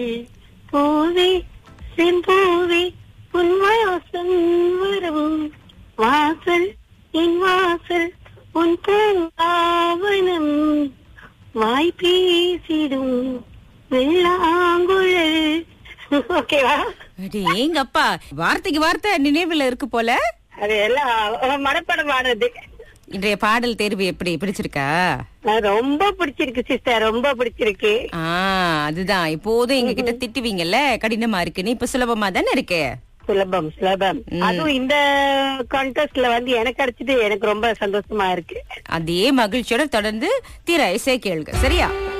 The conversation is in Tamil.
பூவே செம்பூவே உன் வாசம் வரவும் வாசல் என் வாசல் உன் பூங்காவனம் வாய் பேசிடும் வெள்ளாங்குழல் ஓகேவா அடேங்கப்பா வார்த்தைக்கு வார்த்தை நினைவுல இருக்கு போல அது எல்லாம் மனப்படம் ஆனது இன்றைய பாடல் தேர்வு எப்படி பிடிச்சிருக்கா அது ரொம்ப பிடிச்சிருக்கு சிஸ்டர் ரொம்ப பிடிச்சிருக்கு ஆ அதுதான் இப்போதும் எங்க கிட்ட திட்டுவீங்கல்ல கடினமா இருக்குன்னு இப்ப சுலபமா தானே இருக்கு சுலபம் சுலபம் அதுவும் இந்த கான்டெஸ்ட்ல வந்து எனக்கு கிடைச்சது எனக்கு ரொம்ப சந்தோஷமா இருக்கு அதே மகிழ்ச்சியோட தொடர்ந்து திரை இசை கேளுங்க சரியா